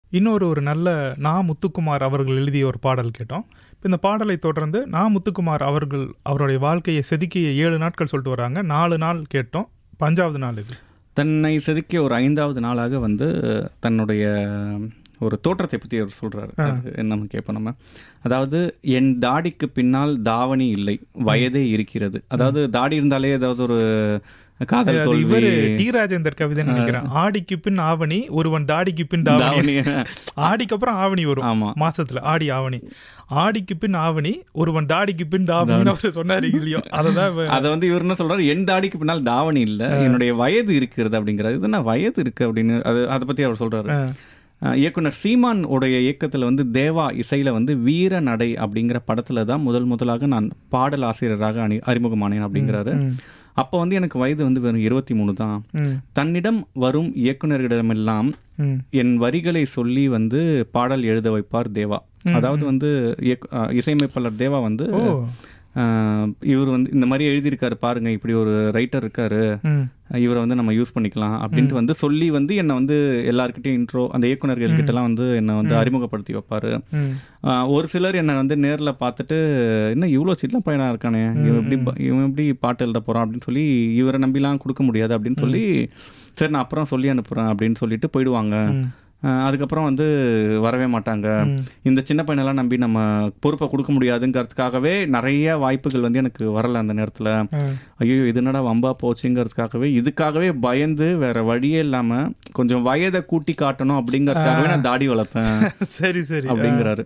இன்னொரு ஒரு நல்ல நா முத்துக்குமார் அவர்கள் எழுதிய ஒரு பாடல் கேட்டோம் இப்ப இந்த பாடலை தொடர்ந்து நா முத்துக்குமார் அவர்கள் அவருடைய வாழ்க்கையை செதுக்கிய ஏழு நாட்கள் சொல்லிட்டு வராங்க நாலு நாள் கேட்டோம் பஞ்சாவது நாள் இது தன்னை செதுக்கிய ஒரு ஐந்தாவது நாளாக வந்து தன்னுடைய ஒரு தோற்றத்தை பற்றி அவர் சொல்கிறாரு அது என்னன்னு கேட்போம் நம்ம அதாவது என் தாடிக்கு பின்னால் தாவணி இல்லை வயதே இருக்கிறது அதாவது தாடி இருந்தாலே ஏதாவது ஒரு காதல் அது தோல்வி இவரு டி ராஜேந்தர் கவிதை நினைக்கிறேன் ஆடிக்கு பின் ஆவணி ஒருவன் தாடிக்கு பின் தாவணி தாவணி ஆடிக்கு அப்புறம் ஆவணி வரும் ஆமா மாசத்துல ஆடி ஆவணி ஆடிக்கு பின் ஆவணி ஒருவன் தாடிக்கு பின் தாவணின்னு அவர் சொன்னாரு இல்லையோ அததான் இவ- அதை வந்து இவர் என்ன சொல்றாரு என் தாடிக்கு பின்னால் தாவணி இல்ல என்னுடைய வயது இருக்கிறது அப்படிங்கிறது இது என்ன வயது இருக்கு அப்படின்னு அது அதை பத்தி அவர் சொல்றாரு ஆ, அஹ் இயக்குனர் சீமான் உடைய இயக்கத்துல வந்து தேவா இசையில வந்து வீர நடை அப்படிங்கிற படத்துல தான் முதல் முதலாக நான் பாடல் ஆசிரியராக அணி அறிமுகமானேன் அப்படிங்கிறாரு ம், அப்போ வந்து எனக்கு வயது வந்து வெறும் இருபத்தி மூணு தான் ம், தன்னிடம் வரும் இயக்குனர்களிடமெல்லாம் ம், என் வரிகளை சொல்லி வந்து பாடல் எழுத வைப்பார் தேவா அதாவது வந்து இயக்கு- அஹ் இசையமைப்பாளர் தேவா வந்து ஓ அஹ் இவர் வந்து இந்த மாதிரி எழுதியிருக்காரு பாருங்க இப்படி ஒரு ரைட்டர் இருக்காரு ம், இவரை வந்து நம்ம யூஸ் பண்ணிக்கலாம் அப்படின்ட்டு வந்து சொல்லி வந்து என்னை வந்து எல்லார்கிட்டயும் இன்ட்ரோ அந்த இயக்குனர்கள் கிட்டலாம் வந்து என்னை வந்து அறிமுகப்படுத்தி வைப்பாரு ம், ஆஹ் ஒரு சிலர் என்னை வந்து நேர்ல பார்த்துட்டு என்ன இவ்வளோ சின்ன பையனா இருக்கானே இவன் எப்படி ப- இவன் எப்படி பாட்டு எழுத போறான் அப்படின்னு சொல்லி இவரை நம்பிலாம் கொடுக்க முடியாது அப்படின்னு சொல்லி சரி நான் அப்புறம் சொல்லி அனுப்புறேன் அப்படின்னு சொல்லிட்டு போயிடுவாங்க ம், ஆஹ் அதுக்கப்புறம் வந்து வரவே மாட்டாங்க ம். இந்த சின்ன பையனெல்லாம் நம்பி நம்ம பொறுப்பை கொடுக்க முடியாதுங்கிறதுக்காகவே நிறைய வாய்ப்புகள் வந்து எனக்கு வரல அந்த நேரத்துல ஆ. ஐயோ இது என்னடா வம்பா போச்சுங்கிறதுக்காகவே இதுக்காகவே பயந்து வேற வழியே இல்லாம கொஞ்சம் வயதை கூட்டி காட்டணும் அப்படிங்கறதுக்காகவே நான் தாடி வளர்த்தேன் சரி சரி அப்படிங்கிறாரு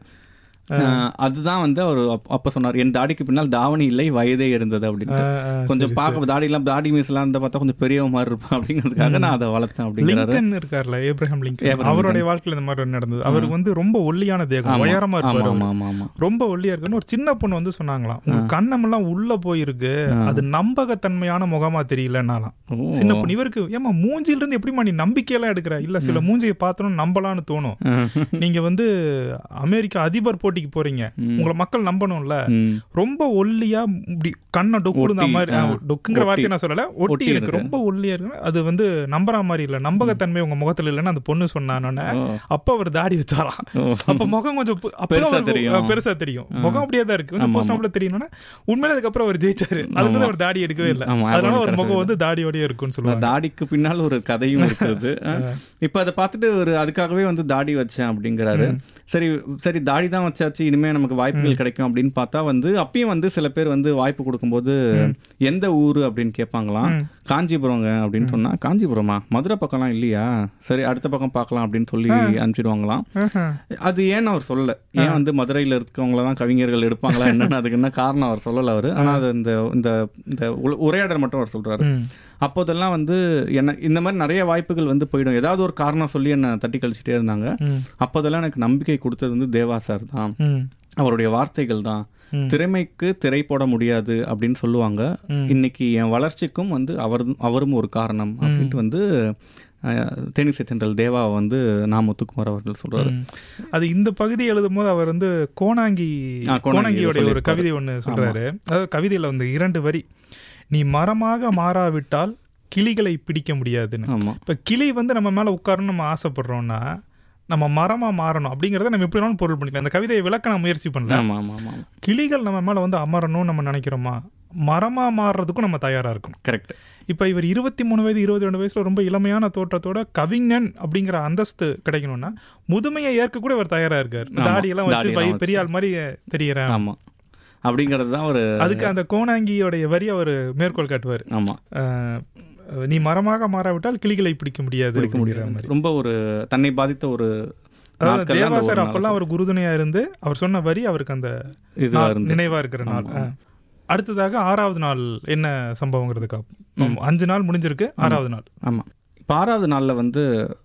அஹ் அதுதான் வந்து அவர் அப்- அப்ப சொன்னார் என் தாடிக்கு பின்னால் தாவணி இல்லை வயதே இருந்தது அப்படின்ட்டு ஆ, ஆ, கொஞ்சம் பார்க்க தாடி எல்லாம் தாடி மீஸ் எல்லாம் இருந்தா பார்த்தா கொஞ்சம் பெரியவ மாதிரி இருப்பான் அப்படிங்கிறதுக்காக நான் அதை வளர்த்தேன் அப்படிங்கிறாரு லிங்கன் இருக்கார்ல ஏப்ரஹாம் லிங்கன் ஏப்ரஹாம் அவருடைய வாழ்க்கையில இந்த மாதிரி ஒண்ணு நடந்தது அவர் வந்து ரொம்ப ஒல்லியான தேகம் உயரமா ஆமா இருப்பாரு ஆமா அவரு. ஆமா ஆமா ரொம்ப ஒல்லியா இருக்குன்னு ஒரு சின்ன பொண்ணு வந்து சொன்னாங்களாம் உங்க கண்ணமெல்லாம் உள்ள போயிருக்கு அது நம்பகத்தன்மையான முகமா தெரியலன்னாலாம் ஓ. சின்ன பொண்ணு இவருக்கு ஏமா மூஞ்சில இருந்து எப்படிமா நீ நம்பிக்கையெல்லாம் எடுக்கிற இல்ல சில மூஞ்சியை பார்த்தோம் நம்பலாம்னு தோணும் நீங்க வந்து அமெரிக்கா அதிபர் போட்டிக்கு போறீங்க உங்களை மக்கள் நம்பணும்ல ம். ரொம்ப ஒல்லியா இப்படி கண்ணை டொக்குடுந்த ஒட்டி, மாதிரி ஆ. ஆ, டொக்குங்கிற வார்த்தையை நான் சொல்லல ஒட்டி ஒட்டி இருக்கு இருக்கு. ரொம்ப ஒல்லியா இருக்கு அது வந்து நம்புற மாதிரி இல்ல நம்பகத்தன்மை உங்க முகத்துல இல்லைன்னு அந்த பொண்ணு சொன்னானோன்னே ஓ. அப்ப அவர் தாடி வச்சாராம் ஓ. அப்ப முகம் கொஞ்சம் பு- அப்பதான் பெருசா அவருக்கு, தெரியும். அஹ், பெருசா தெரியும் முகம் அப்படியே தான் இருக்கு கொஞ்சம் போஸ்ட் நாப்ல தெரியணும்னா உண்மையில அதுக்கப்புறம் அவர் ஜெயிச்சாரு அதுக்கு அவர் தாடி எடுக்கவே இல்ல ஆமா, அதனால அவர் ஒரு முகம் கடைசியில. வந்து தாடியோடய இருக்கும்னு அந்த சொல்லுவாங்க தாடிக்கு பின்னால் ஒரு கதையும் இருக்கிறது இப்ப அதை பார்த்துட்டு ஒரு அதுக்காகவே வந்து தாடி வச்சேன் அப்படிங்கிறாரு சரி சரி தாடி தான் வச்சாச்சு இனிமே நமக்கு வாய்ப்புகள் கிடைக்கும் அப்படின்னு பார்த்தா வந்து அப்பயும் வந்து சில பேர் வந்து வாய்ப்பு கொடுக்கும்போது எந்த ஊரு அப்படின்னு கேட்பாங்களாம் காஞ்சிபுரங்க அப்படின்னு சொன்னா காஞ்சிபுரமா மதுரை பக்கம்லாம் இல்லையா சரி அடுத்த பக்கம் பார்க்கலாம் அப்படின்னு சொல்லி அனுப்பிச்சிடுவாங்களாம் ஆஹா. அது ஏன்னு அவர் சொல்லல ஏன் வந்து மதுரையில இருக்கவங்கள தான் கவிஞர்கள் எடுப்பாங்களா என்னன்னு அதுக்கு என்ன காரணம் அவர் சொல்லல அவரு ஆனா அது இந்த இந்த இந்த உ- உரையாடல் மட்டும் அவர் சொல்றாரு ம். அப்போதெல்லாம் வந்து என்ன இந்த மாதிரி நிறைய வாய்ப்புகள் வந்து போயிடும் ஏதாவது ஒரு காரணம் சொல்லி என்னை தட்டி கழிச்சிட்டே இருந்தாங்க ம். அப்போதெல்லாம் எனக்கு நம்பிக்கை கொடுத்தது வந்து தேவா சார் தான் ம். அவருடைய வார்த்தைகள் தான் ம். திறமைக்கு திரை போட முடியாது அப்படின்னு சொல்லுவாங்க ம். இன்னைக்கு என் வளர்ச்சிக்கும் வந்து அவர் அவரும் ஒரு காரணம் அப்படின்ட்டு வந்து அஹ், தேனிசை தென்றல் தேவா வந்து நா முத்துக்குமார் அவர்கள் சொல்றாரு ம். அது இந்த பகுதி எழுதும் போது அவர் வந்து கோணாங்கி ஆ, கோணாங்கி கோணாங்கியோட ஒரு சொல்லியிருப்பாரு. கவிதை ஒண்ணு சொல்றாரு அதாவது கவிதையில வந்து இரண்டு வரி நீ மரமாக மாறாவிட்டால் கிளிகளை பிடிக்க முடியாதுன்னு ஆமா இப்ப கிளி வந்து நம்ம மேல உட்காரணும் நம்ம ஆசைப்படுறோம்னா நம்ம மரமா மாறணும் அப்படிங்கறத நம்ம எப்படி வேணாலும் பொருள் பண்ணிக்கலாம் அந்த கவிதையை விளக்க நான் முயற்சி பண்ணல ஆமா ஆமா ஆமா கிளிகள் நம்ம மேல வந்து அமரணும்னு நம்ம நினைக்கிறோமா மரமா மாறுறதுக்கும் நம்ம தயாரா இருக்கணும் கரெக்ட் இப்ப இவர் இருபத்தி மூணு வயது இருபத்தி ரெண்டு வயசுல ரொம்ப இளமையான தோற்றத்தோட கவிஞன் அப்படிங்கிற அந்தஸ்து கிடைக்கணும்னா முதுமையை ஏற்க கூட இவர் தயாரா இருக்காரு ஆமா. தாடியெல்லாம் வச்சு தாடியெல்லாம் பை- பெரிய ஆள் மாதிரி தெரியறேன் ஆமா அப்படிங்கிறது தான் ஒரு அதுக்கு அந்த கோணாங்கியோடைய வரி அவர் மேற்கோள் காட்டுவார் ஆமா அஹ், நீ மரமாக மாறாவிட்டால் கிளிகளை பிடிக்க முடியாது பிடிக்க அப்படிங்கிற முடியாது மாதிரி ரொம்ப ஒரு தன்னை பாதித்த ஒரு அதாவது நாட்கள்ல அந்த தேவா ஒரு சார் நாள் அப்பெல்லாம் அவர் குருதுணையா இருந்து அவர் சொன்ன வரி அவருக்கு அந்த இதுவா நாள் இருந்து நினைவா இருக்கிற நாள் ஆ. அடுத்ததாக ஆறாவது நாள் என்ன சம்பவங்கிறதுக்கா அஞ்சு நாள் முடிஞ்சிருக்கு ஆறாவது நாள் ஆமா இப்போ ஆறாவது நாளில் வந்து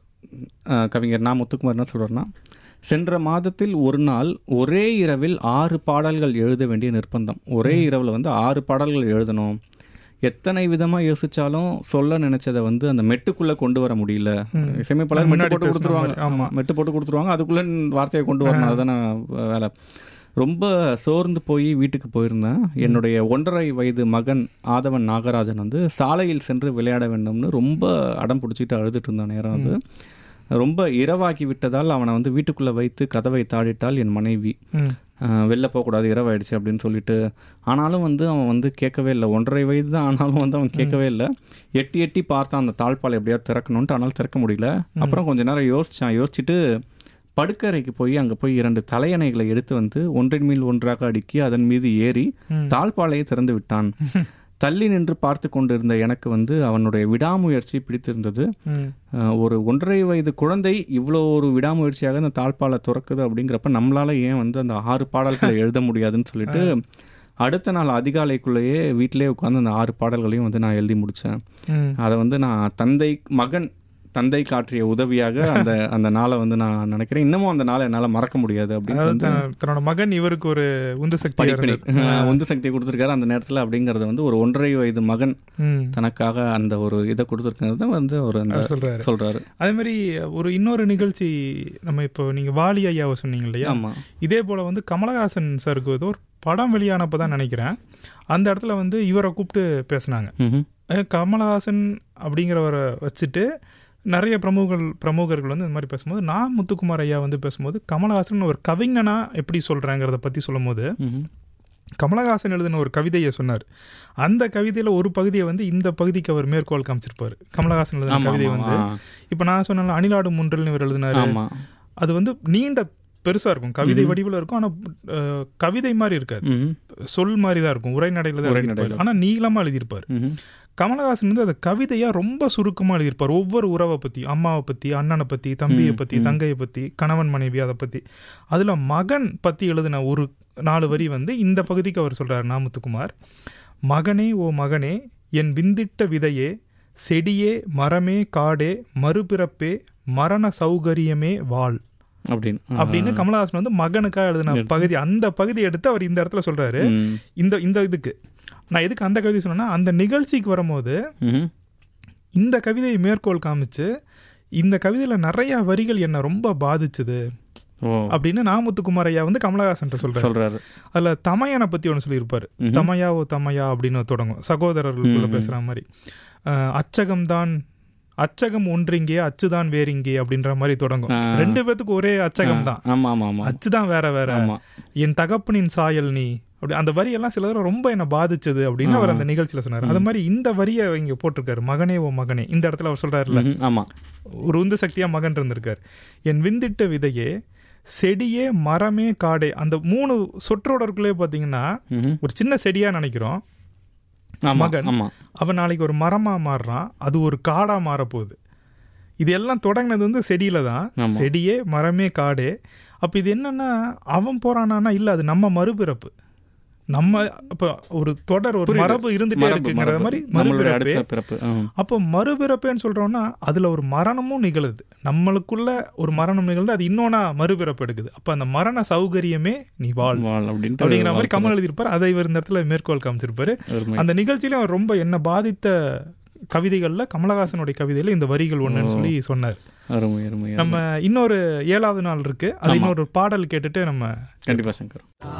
அஹ், கவிஞர் நா முத்துக்குமார் என்ன சொல்றாருன்னா சென்ற மாதத்தில் ஒரு நாள் ஒரே இரவில் ஆறு பாடல்கள் எழுத வேண்டிய நிர்பந்தம் ஒரே இரவில் வந்து ஆறு பாடல்கள் எழுதணும் எத்தனை விதமா யோசிச்சாலும் சொல்ல நினைச்சதை வந்து அந்த மெட்டுக்குள்ள கொண்டு வர முடியல இசையமைப்பாளர் மெட்டு முன்னாடி போட்டு பேசுன கொடுத்துருவாங்க மாதிரி, ஆமா. ஆமா மெட்டு போட்டு கொடுத்துருவாங்க அதுக்குள்ள வார்த்தையை கொண்டு வரணும் அதுதானே வேலை ரொம்ப சோர்ந்து போய் வீட்டுக்கு போயிருந்தேன் என்னுடைய ஒன்றரை வயது மகன் ஆதவன் நாகராஜன் வந்து சாலையில் சென்று விளையாட வேண்டும்னு ரொம்ப அடம் பிடிச்சிட்டு அழுதுட்டு இருந்த நேரம் அது ரொம்ப இரவாகி விட்டதால் அவனை வந்து வீட்டுக்குள்ளே வைத்து கதவை தாழிட்டால் என் மனைவி ம் அஹ், வெளில போகக்கூடாது இரவாயிடுச்சு அப்படின்னு சொல்லிட்டு ஆனாலும் வந்து அவன் வந்து கேட்கவே இல்லை ஒன்றரை வயது தான் ஆனாலும் வந்து அவன் கேட்கவே இல்லை எட்டி எட்டி பார்த்தான் அந்த தாழ்பால் எப்படியாவது திறக்கணுன்ட்டு ஆனாலும் திறக்க முடியல அப்புறம் கொஞ்ச நேரம் யோசிச்சான் யோசிச்சுட்டு படுக்கறைக்கு போய் அங்கே போய் இரண்டு தலையணைகளை எடுத்து வந்து ஒன்றின் மேல் ஒன்றாக அடுக்கி அதன் மீது ஏறி ம். தாழ்பாலையை திறந்து விட்டான் தள்ளி நின்று பார்த்து கொண்டிருந்த எனக்கு வந்து அவனுடைய விடாமுயற்சி பிடித்திருந்தது ம் அஹ், ஒரு ஒன்றரை வயது குழந்தை இவ்வளோ ஒரு விடாமுயற்சியாக அந்த தாழ்பாலை துறக்குது அப்படிங்கிறப்ப நம்மளால ஏன் வந்து அந்த ஆறு பாடல்களை எழுத முடியாதுன்னு சொல்லிட்டு அடுத்த நாள் அதிகாலைக்குள்ளேயே வீட்டிலே உட்காந்து அந்த ஆறு பாடல்களையும் வந்து நான் எழுதி முடித்தேன் ம் அதை வந்து நான் தந்தை மகன் தந்தை காற்றிய உதவியாக அந்த அந்த நாளை வந்து நான் நினைக்கிறேன் இன்னமும் அந்த நாளை என்னால் மறக்க முடியாது அப்படின்னு அதாவது வந்து தன்- தன்னோட மகன் இவருக்கு ஒரு உந்து சக்தி படிப்பினை அஹ், உந்து சக்தி கொடுத்துருக்காரு அந்த நேரத்தில் அப்படிங்கிறத வந்து ஒரு ஒன்றரை வயது மகன் ம் தனக்காக அந்த ஒரு இதை கொடுத்துருக்கிறது வந்து ஒரு அந்த அவர் சொல்றாரு சொல்றாரு அதே மாதிரி ஒரு இன்னொரு நிகழ்ச்சி நம்ம இப்போ நீங்க வாலி ஐயாவை சொன்னீங்க இல்லையா ஆமா இதே போல வந்து கமலஹாசன் சாருக்கு ஏதோ ஒரு படம் வெளியானப்போ தான் நினைக்கிறேன் அந்த இடத்துல வந்து இவரை கூப்பிட்டு பேசுனாங்க ம்ஹும். அஹ் கமலஹாசன் அப்படிங்கிறவரை வச்சுட்டு நிறைய பிரமுகர்கள் பிரமுகர்கள் வந்து இந்த மாதிரி பேசும்போது நான் முத்துக்குமார் ஐயா வந்து பேசும்போது கமலஹாசன் ஒரு கவிஞனா எப்படி சொல்கிறேங்கிறத பற்றி சொல்லும்போது ம்ஹும். கமலஹாசன் எழுதின ஒரு கவிதையை சொன்னார் அந்த கவிதையில் ஒரு பகுதியை வந்து இந்த பகுதிக்கு அவர் மேற்கோள் காமிச்சிருப்பார் கமலஹாசன் எழுதின ஆமா, கவிதை ஆமா, வந்து ஆ. இப்போ நான் சொன்ன அணிலாடு முன்றில் இவர் எழுதினாரு ஆமா அது வந்து நீண்ட பெருசா இருக்கும் கவிதை வடிவில் இருக்கும் ஆனால் கவிதை மாதிரி இருக்காது ம்ஹும். சொல் மாதிரி தான் இருக்கும் உரைநடையில் தான் உரைநடையில. எழுதியிருப்பார் ஆனால் நீளமாக எழுதியிருப்பார் ம்ஹும். கமலஹாசன் வந்து அதை கவிதையா ரொம்ப சுருக்கமாக எழுதியிருப்பார் ஒவ்வொரு உறவை பற்றி அம்மாவை பற்றி அண்ணனை பற்றி தம்பியை ம், பற்றி ம். தங்கையை பற்றி கணவன் மனைவி அதை பற்றி அதில் மகன் பற்றி எழுதின ஒரு நாலு வரி வந்து இந்த பகுதிக்கு அவர் சொல்றார் நாமுத்துக்குமார் மகனே ஓ மகனே என் விந்திட்ட விதையே செடியே மரமே காடே மறுபிறப்பே மரண சௌகரியமே வாழ் அப்படின்னு ஆ. அப்படின்னு கமலஹாசன் வந்து மகனுக்காக எழுதின எடுத்து. பகுதி அந்த பகுதி எடுத்து அவர் இந்த இடத்துல சொல்றாரு ம். இந்த இந்த இதுக்கு நான் எதுக்கு அந்த கவிதை சொன்னேன்னா அந்த நிகழ்ச்சிக்கு வரும்போது ம்ஹும். இந்த கவிதையை மேற்கோள் காமிச்சு இந்த கவிதையில நிறைய வரிகள் என்ன ரொம்ப பாதிச்சுது ஓ அப்படின்னு நாமுத்துக்குமார் ஐயா வந்து கமலஹாசன் சொல்றாரு சொல்றாரு அதுல தமையனை பத்தி ஒன்று சொல்லியிருப்பாரு ம்ஹும். தமையா ஓ தமையா அப்படின்னு தொடங்கும் சகோதரர்களுக்குள்ள ம். பேசுற மாதிரி அஹ், அச்சகம்தான் அச்சகம் ஒன்றிங்கே அச்சுதான் வேறிங்கே அப்படின்ற மாதிரி தொடங்கும் ஆ. ரெண்டு பேத்துக்கு ஒரே அச்சகம் தான் ஆமா ஆமா ஆமா அச்சுதான் வேற வேற ஆமா என் தகப்பனின் சாயல் நீ அப்படி அந்த வரியெல்லாம் சில தடவை ரொம்ப என்ன பாதிச்சது அப்படின்னு அவர் அந்த நிகழ்ச்சியில சொன்னார் அது மாதிரி இந்த வரியை இங்க போட்டிருக்காரு மகனே ஓ மகனே இந்த இடத்துல அவர் சொல்றாருல்ல ம்ஹும். ஆமா ஒரு உந்து சக்தியா மகன் இருந்திருக்கார் என் விந்திட்ட விதையே செடியே மரமே காடே அந்த மூணு சொற்றொடருக்குள்ளே பார்த்தீங்கன்னா ம்ஹும். ஒரு சின்ன செடியா நினைக்கிறோம் ஆமா மகன். ஆமா அவன் நாளைக்கு ஒரு மரமா மாறுறான் அது ஒரு காடா மாறப்போகுது இது எல்லாம் தொடங்கினது வந்து செடியில தான் ஆமா. செடியே மரமே காடே அப்ப இது என்னன்னா அவன் போறானா இல்ல அது நம்ம மறுபிறப்பு நம்ம அப்ப ஒரு தொடர் ஒரு புரியுது. மரபு இருந்துட்டே மரபு, இருக்குங்கிற மரபு. மாதிரி நம்மளுடைய மறுபிறப்பே அடுத்த பிறப்பு ஆ. அப்போ மறுபிறப்பேன்னு சொல்றோம்னா அதுல ஒரு மரணமும் நிகழுது நம்மளுக்குள்ள ஒரு மரணம் நிகழ்ந்து அது இன்னொன்னா மறுபிறப்பு எடுக்குது அப்ப அந்த மரண சௌகரியமே நீ வாழ் வாழ் அப்படின்ட்டு அப்படிங்கிற மாதிரி வாழ்த்து. கமல் எழுதியிருப்பாரு அதை இவர் இந்த இடத்துல மேற்கோள் காமிச்சிருப்பாரு அருமை. அந்த நிகழ்ச்சியில அவர் ரொம்ப என்ன பாதித்த கவிதைகள்ல கமலஹாசனுடைய கவிதையில இந்த வரிகள் ஒண்ணுன்னு சொல்லி சொன்னார் அருமை அருமை அருமை. நம்ம இன்னொரு ஏழாவது நாள் இருக்கு அது ஆமா. இன்னொரு பாடல் கேட்டுட்டு நம்ம கண்டிப்பா சங்கர்